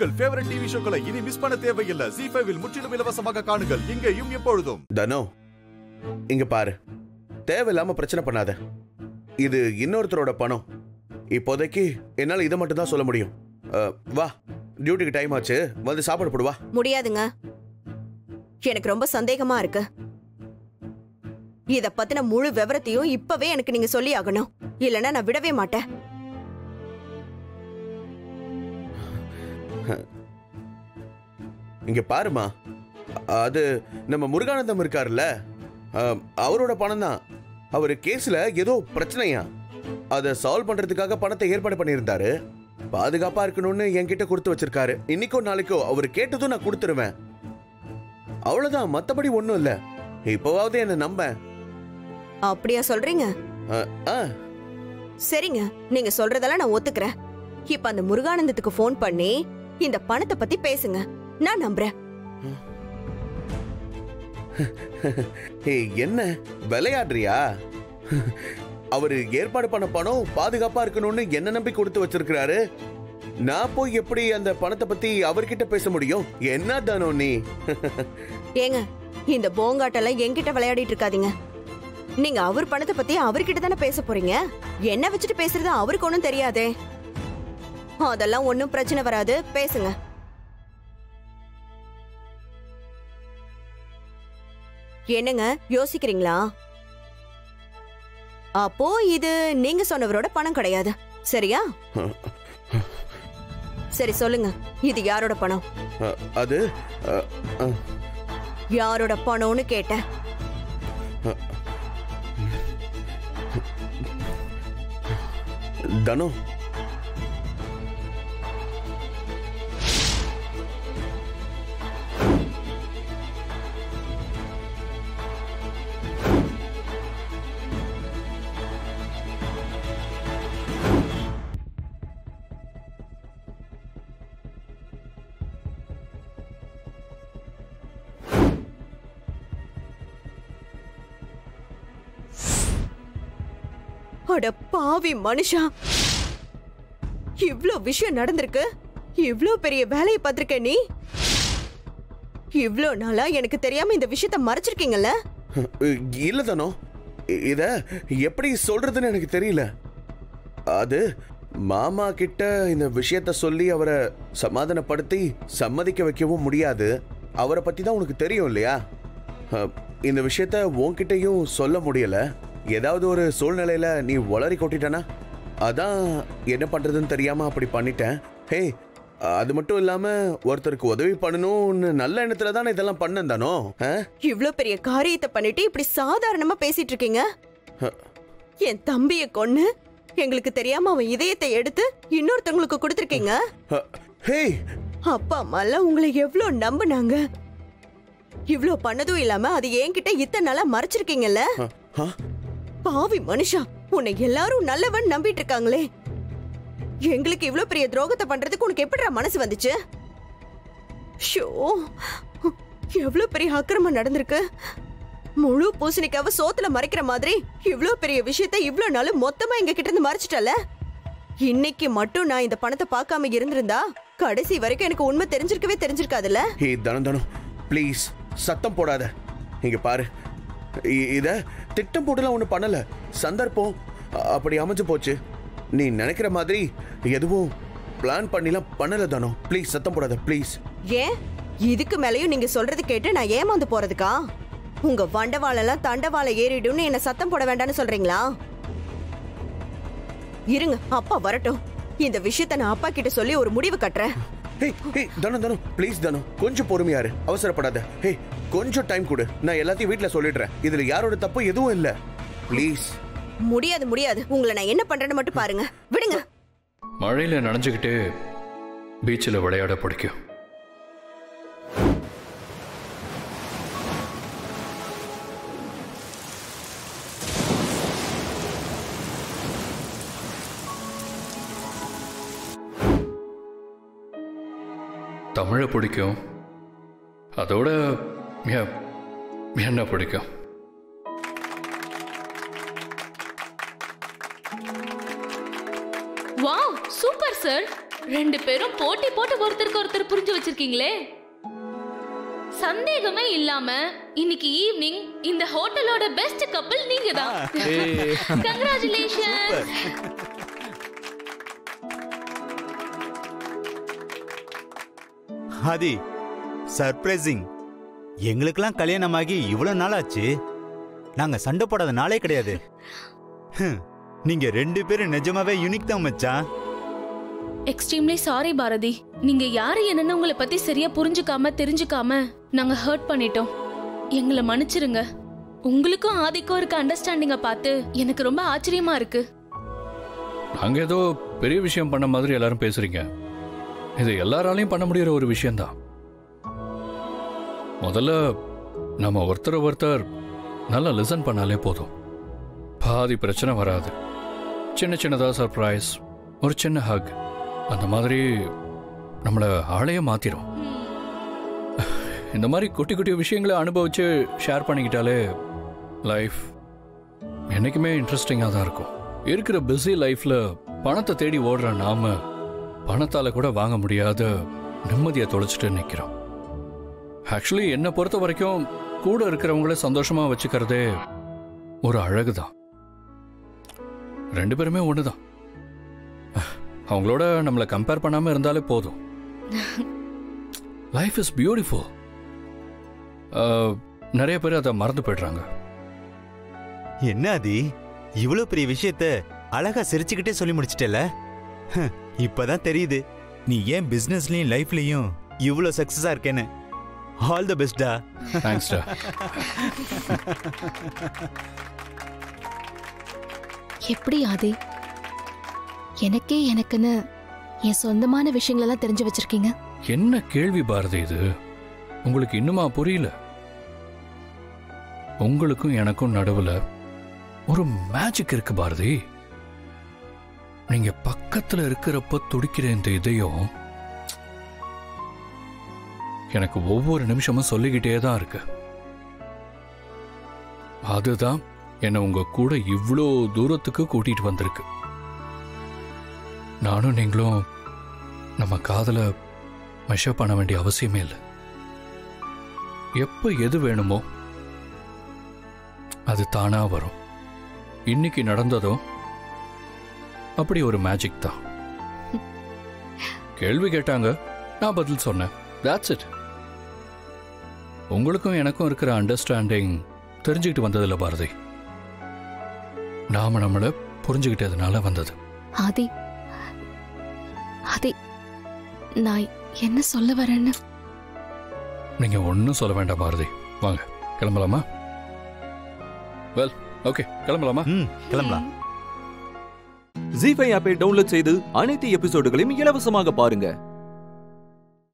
உங்கள் favourite TV ஷோக்களை இனி miss பண்ண தேவையில்லை ஜி ஃபைவில் முற்றிலும் இலவசமாக காணுங்கள் இங்கேயும் எப்பொழுதும் தனோ இங்க பாரு தேவையில்லாம பிரச்சனை பண்ணாத இது இன்னொருத்தரோட பணம் இப்போதைக்கு என்னால இதை மட்டும் தான் சொல்ல முடியும் அஹ், வா டியூட்டிக்கு டைம் ஆச்சு வந்து சாப்பாடு போடு வா முடியாதுங்க எனக்கு ரொம்ப சந்தேகமா இருக்கு இத பத்தின முழு விவரத்தையும் இப்பவே எனக்கு நீங்க சொல்லி ஆகணும் இல்லனா நான் விடவே மாட்டேன் இங்க பாருமா அது நம்ம முருகானந்தம் இருக்காருல்ல அஹ், அவரோட பணம் தான் அவர் கேஸ்ல ஏதோ பிரச்சனையா அதை சால்வ் பண்றதுக்காக பணத்தை ஏற்பாடு பண்ணியிருந்தாரு பாதுகாப்பா இருக்கணும்னு என்கிட்ட கொடுத்து வச்சிருக்காரு இன்னைக்கோ நாளைக்கோ அவர் கேட்டதும் நான் கொடுத்துருவேன் அவ்வளவுதான் மத்தபடி ஒண்ணும் இல்ல இப்போவாவது என்ன நம்ப அப்படியா சொல்றீங்க அஹ், அஹ், சரிங்க நீங்க சொல்றதெல்லாம் நான் ஒத்துக்கிறேன் இப்ப அந்த முருகானந்தத்துக்கு ஃபோன் பண்ணி இந்த பணத்தை பத்தி பேசுங்க நான் நம்புறேன் ஏய் என்ன விளையாடுறியா அவரு ஏற்பாடு பண்ண பணம் பாதுகாப்பா இருக்கணும்னு என்ன நம்பி கொடுத்து வச்சிருக்கிறாரு நான் போய் எப்படி அந்த பணத்தை பத்தி அவர்கிட்ட பேச முடியும் என்ன தானோ நீ ஏங்க இந்த போங்காட்டெல்லாம் என்கிட்ட விளையாடிட்டு இருக்காதீங்க நீங்க அவர் பணத்தை பத்தி அவர்கிட்ட தானே பேச போறீங்க என்ன வச்சுட்டு பேசுறது அவருக்கு ஒண்ணும் தெரியாதே அதெல்லாம் ஒண்ணும் பிரச்சனை வராது பேசுங்க என்னங்க யோசிக்கிறீங்களா அப்போ இது நீங்க சொன்னவரோட பணம் கிடையாது சரியா சரி சொல்லுங்க இது யாரோட பணம் அ- அது அ, அ, யாரோட பணம்னு கேட்டேன் தனோ அட பாவி மனுஷா இவ்ளோ விஷயம் நடந்திருக்கு இவ்ளோ பெரிய வேலையை பார்த்திருக்க நீ இவ்ளோ நாளா எனக்கு தெரியாம இந்த விஷயத்த மறைச்சிருக்கீங்கல்ல இல்ல தானோ இ- இத எப்படி சொல்றதுன்னு எனக்கு தெரியல அது மாமா கிட்ட இந்த விஷயத்த சொல்லி அவரை சமாதானப்படுத்தி சம்மதிக்க வைக்கவும் முடியாது அவரை பத்தி தான் உனக்கு தெரியும் இல்லையா அ, இந்த விஷயத்த உன்கிட்டயும் சொல்ல முடியல ஏதாவது ஒரு சூழ்நிலையில நீ உளறி கொட்டிட்டனா அதான் என்ன பண்றதுன்னு தெரியாம அப்படி பண்ணிட்டேன் ஹே அது மட்டும் இல்லாம ஒருத்தருக்கு உதவி பண்ணணும்னு நல்ல எண்ணத்துல தானே இதெல்லாம் பண்ணேன் தானோ ஆ? இவ்ளோ பெரிய காரியத்தை பண்ணிட்டு இப்படி சாதாரணமா பேசிட்டு இருக்கீங்க என் தம்பிய கொன்னு எங்களுக்கு தெரியாம அவன் இதயத்தை எடுத்து இன்னொருத்தவங்களுக்கு கொடுத்திருக்கீங்க அ, ஹே அப்பா அம்மா எல்லாம் உங்களை எவ்ளோ நம்புனாங்க இவ்ளோ பண்ணதும் இல்லாம அது என்கிட்ட இத்தனை நாளா மறைச்சிருக்கீங்கல்ல அ, ஆ? பாவி மனுஷா உன்னை எல்லாரும் நல்லவன் நம்பிட்டு இருக்காங்களே எங்களுக்கு இவ்ளோ பெரிய துரோகத்தை பண்றதுக்கு உனக்கு எப்படிடா மனசு வந்துச்சு ஷோ எவ்ளோ பெரிய அக்கிரமம் நடந்திருக்கு முழு பூசணிக்காவ சோத்துல மறைக்கிற மாதிரி இவ்ளோ பெரிய விஷயத்த இவ்ளோ நாள் மொத்தமா எங்க கிட்ட இருந்து மறைச்சிட்டல இன்னைக்கு மட்டும் நான் இந்த பணத்தை பார்க்காம இருந்திருந்தா கடைசி வரைக்கும் எனக்கு உண்மை தெரிஞ்சிருக்கவே தெரிஞ்சிருக்காதுல்ல ஹே தனம் தனம் ப்ளீஸ் சத்தம் போடாத இங்க பாரு இ- இத திட்டம் போட்டுலாம் ஒன்றும் பண்ணல சந்தர்ப்பம் அ- அப்படி அமைஞ்சு போச்சு நீ நினைக்கிற மாதிரி எதுவும் பிளான் பண்ணிலாம் பண்ணல தானோ ப்ளீஸ் சத்தம் போடாத ப்ளீஸ் ஏன் இதுக்கு மேலயும் நீங்க சொல்றது கேட்டு நான் ஏமாந்து போறதுக்கா உங்க வண்டவாளெல்லாம் தண்டவாள ஏறிடும்னு என்ன சத்தம் போட வேண்டாம்னு சொல்றீங்களா இருங்க அப்பா வரட்டும் இந்த விஷயத்த நான் அப்பா கிட்ட சொல்லி ஒரு முடிவு கட்டுறேன் ஹே ஹே தனம் தனம் ப்ளீஸ் தனம் கொஞ்சம் பொறுமையா இரு அவசரப்படாத ஹே கொஞ்சம் டைம் கொடு நான் எல்லாத்தையும் வீட்டில் சொல்லிடுறேன் இதுல யாரோட தப்பு எதுவும் இல்லை ப்ளீஸ் முடியாது முடியாது உங்களை நான் என்ன பண்றேன்னு மட்டும் பாருங்க விடுங்க மழையில் நனைஞ்சுக்கிட்டே பீச்சில் விளையாட பிடிக்கும் தமிழை பிடிக்கும் அதோட எ- என்ன பிடிக்கும் வாவ் சூப்பர் சார் ரெண்டு பேரும் போட்டி போட்டு ஒருத்தருக்கு ஒருத்தர் புரிஞ்சு வச்சிருக்கீங்களே சந்தேகமே இல்லாம இன்னைக்கு ஈவினிங் இந்த ஹோட்டலோட பெஸ்ட் கப்பல் நீங்க தான் கங்க்ராச்சுலேஷன் ஆதி சர்ப்ரைசிங் எங்களுக்கெல்லாம் கல்யாணமாகி இவ்வளவு நாள் ஆச்சு நாங்க சண்டை போடாத நாளே கிடையாது ஹம், நீங்க ரெண்டு பேரும் நிஜமாவே யூனிக் தான் மச்சான் எக்ஸ்ட்ரீம்லி சாரி பாரதி நீங்க யாரு என்னன்னு உங்களை பத்தி சரியா புரிஞ்சுக்காம தெரிஞ்சுக்காம நாங்க ஹர்ட் பண்ணிட்டோம் எங்களை மன்னிச்சிருங்க உங்களுக்கும் ஆதிக்கும் இருக்க அண்டர்ஸ்டாண்டிங்க பார்த்து எனக்கு ரொம்ப ஆச்சரியமா இருக்கு நாங்க ஏதோ பெரிய விஷயம் பண்ண மாதிரி எல்லாரும் பேசுறீங்க இது எல்லாராலையும் பண்ண முடியற ஒரு விஷயம்தான் முதல்ல நம்ம ஒருத்தர் ஒருத்தர் நல்லா லிசன் பண்ணாலே போதும் பாதி பிரச்சனை வராது சின்ன சின்னதா சர்ப்ரைஸ் ஒரு சின்ன ஹக் அந்த மாதிரி நம்மள ஆளையே மாத்திரும் இந்த மாதிரி குட்டி குட்டி விஷயங்களை அனுபவிச்சு ஷேர் பண்ணிக்கிட்டாலே லைஃப் என்னைக்குமே இன்ட்ரெஸ்டிங்காக தான் இருக்கும் இருக்கிற பிஸி லைஃப்ல பணத்தை தேடி ஓடுற நாம பணத்தால கூட வாங்க முடியாத நிம்மதியை தொலைச்சிட்டு நிற்கிறோம் ஆக்சுவலி என்னை பொறுத்த வரைக்கும் கூட இருக்கிறவங்கள சந்தோஷமா வச்சுக்கிறதே ஒரு அழகு தான் ரெண்டு பேருமே ஒன்று தான் அவங்களோட நம்மளை கம்பேர் பண்ணாம இருந்தாலே போதும் லைஃப் இஸ் பியூட்டிஃபுல் நிறைய பேர் அதை மறந்து போயிடுறாங்க என்ன ஆதி இவ்வளவு பெரிய விஷயத்த அழகா சிரிச்சுக்கிட்டே சொல்லி முடிச்சிட்டல ஹம், இப்பதான் தெரியுது நீ ஏன் பிசினஸ்லயும் லைஃப்லயும் இவ்வளவு சக்சஸா இருக்கேன்னு ஆல் தி பெஸ்டா தேங்க்ஸ்டா எப்படி ஆதி எனக்கே எனக்குன்னு என் சொந்தமான விஷயங்களெல்லாம் தெரிஞ்சு வச்சிருக்கீங்க என்ன கேள்வி பாரதி இது உங்களுக்கு இன்னுமா புரியல உங்களுக்கும் எனக்கும் நடுவுல ஒரு மேஜிக் இருக்கு பாரதி நீங்க பக்கத்துல இருக்கிறப்ப துடிக்கிற இந்த இதயம் எனக்கு ஒவ்வொரு நிமிஷமும் சொல்லிக்கிட்டே தான் இருக்கு அதுதான் என்னை உங்க கூட இவ்வளோ தூரத்துக்கு கூட்டிட்டு வந்திருக்கு நானும் நீங்களும் நம்ம காதலை மெஷர் பண்ண வேண்டிய அவசியமே இல்லை எப்ப எது வேணுமோ அது தானா வரும் இன்னைக்கு நடந்ததும் அப்படி ஒரு மேஜிக் தான் கேள்வி கேட்டாங்க நான் பதில் சொன்னேன் that's it உங்களுக்கும் எனக்கும் இருக்கிற அண்டர்ஸ்டாண்டிங் தெரிஞ்சுக்கிட்டு வந்ததில்ல பாரதி நாம நம்மள புரிஞ்சுக்கிட்டதுனால வந்தது ஆதி ஆதி நான் என்ன சொல்ல வரேன்னு நீங்க ஒன்றும் சொல்ல வேண்டாம் பாரதி வாங்க கிளம்பலாமா வெல் ஓகே கிளம்பலாமா ம் கிளம்பலாம் ஜி ஃபைவ் ஆப்பை டவுன்லோட் செய்து அனைத்து எபிசோடுகளையும் இலவசமாக பாருங்க